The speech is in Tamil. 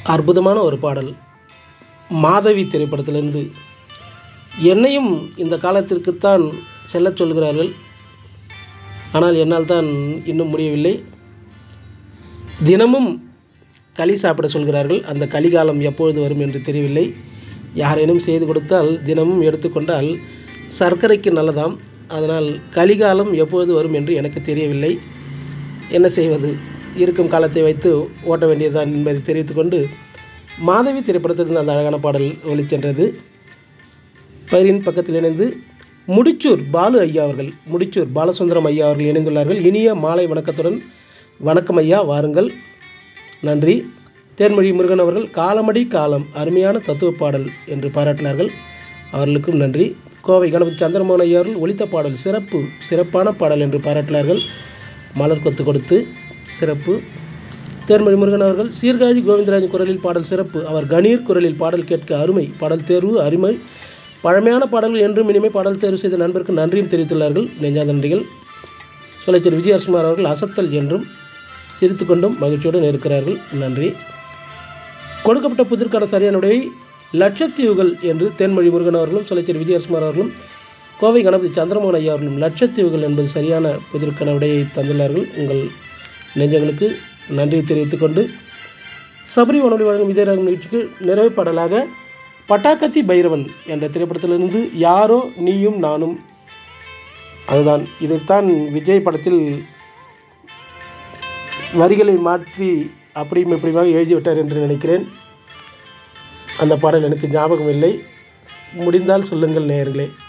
அற்புதமான ஒரு பாடல் மாதவி திரைப்படத்திலிருந்து என்னையும் இந்த காலத்திற்குத்தான் செல்லச் சொல்கிறார்கள் ஆனால் என்னால் தான் இன்னும் முடியவில்லை தினமும் களி சாப்பிட சொல்கிறார்கள் அந்த கலிகாலம் எப்பொழுது வரும் என்று தெரியவில்லை யாரேனும் செய்து கொடுத்தால் தினமும் எடுத்துக்கொண்டால் சர்க்கரைக்கு நல்லதாம் அதனால் கலிகாலம் எப்பொழுது வரும் என்று எனக்கு தெரியவில்லை என்ன செய்வது இருக்கும் காலத்தை வைத்து ஓட்ட வேண்டியதுதான் என்பதை தெரிவித்துக்கொண்டு மாதவி திரைப்படத்திலிருந்து அந்த அழகான பாடல் ஒளிச்சென்றது பயிரின் பக்கத்தில் இணைந்து முடிச்சூர் பாலு ஐயா அவர்கள் முடிச்சூர் பாலசுந்தரம் ஐயா அவர்கள் இணைந்துள்ளார்கள் இனிய மாலை வணக்கத்துடன் வணக்கம் ஐயா வாருங்கள் நன்றி தேன்மொழி முருகன் அவர்கள் காலமடி காலம் அருமையான தத்துவ பாடல் என்று பாராட்டினார்கள் அவர்களுக்கும் நன்றி கோவை கணபதி சந்திரமோகன் ஐயா அவர்கள் ஒலித்த பாடல் சிறப்பு சிறப்பான பாடல் என்று பாராட்டினார்கள் மலர் கொத்து கொடுத்து சிறப்பு தேன்மொழி முருகன் அவர்கள் சீர்காழி கோவிந்தராஜன் குரலில் பாடல் சிறப்பு அவர் கணீர் குரலில் பாடல் கேட்க அருமை பாடல் தேர்வு அருமை பழமையான பாடல்கள் என்றும் இனிமே பாடல் தேர்வு செய்த நண்பருக்கு நன்றியும் தெரிவித்துள்ளார்கள் நெஞ்சாத நன்றிகள் சொலைச்சர் விஜயகுமார் அவர்கள் அசத்தல் என்றும் சிரித்துக்கொண்டும் மகிழ்ச்சியுடன் இருக்கிறார்கள் நன்றி கொடுக்கப்பட்ட புதிர்க்கான சரியான விடையை லட்சத்தீவுகள் என்று தேன்மொழி முருகன் அவர்களும் சொலைச்சர் விஜயகுமார் அவர்களும் கோவை கணபதி சந்திரமோகன் ஐயா அவர்களும் லட்சத்தீவுகள் என்பது சரியான புதிர்க்கான விடையை தந்துள்ளார்கள் உங்கள் நெஞ்சங்களுக்கு நன்றி தெரிவித்துக்கொண்டு சபரி வானொலி வழங்கும் இதயராகம் நிகழ்ச்சிக்கு நிறைவு பாடலாக பட்டாக்கத்தி பைரவன் என்ற திரைப்படத்திலிருந்து யாரோ நீயும் நானும் அதுதான் இதைத்தான் விஜய் படத்தில் வரிகளை மாற்றி அப்படியும் இப்படியுமாக எழுதிவிட்டார் என்று நினைக்கிறேன் அந்த பாடல் எனக்கு ஞாபகம் இல்லை முடிந்தால் சொல்லுங்கள் நேயர்களே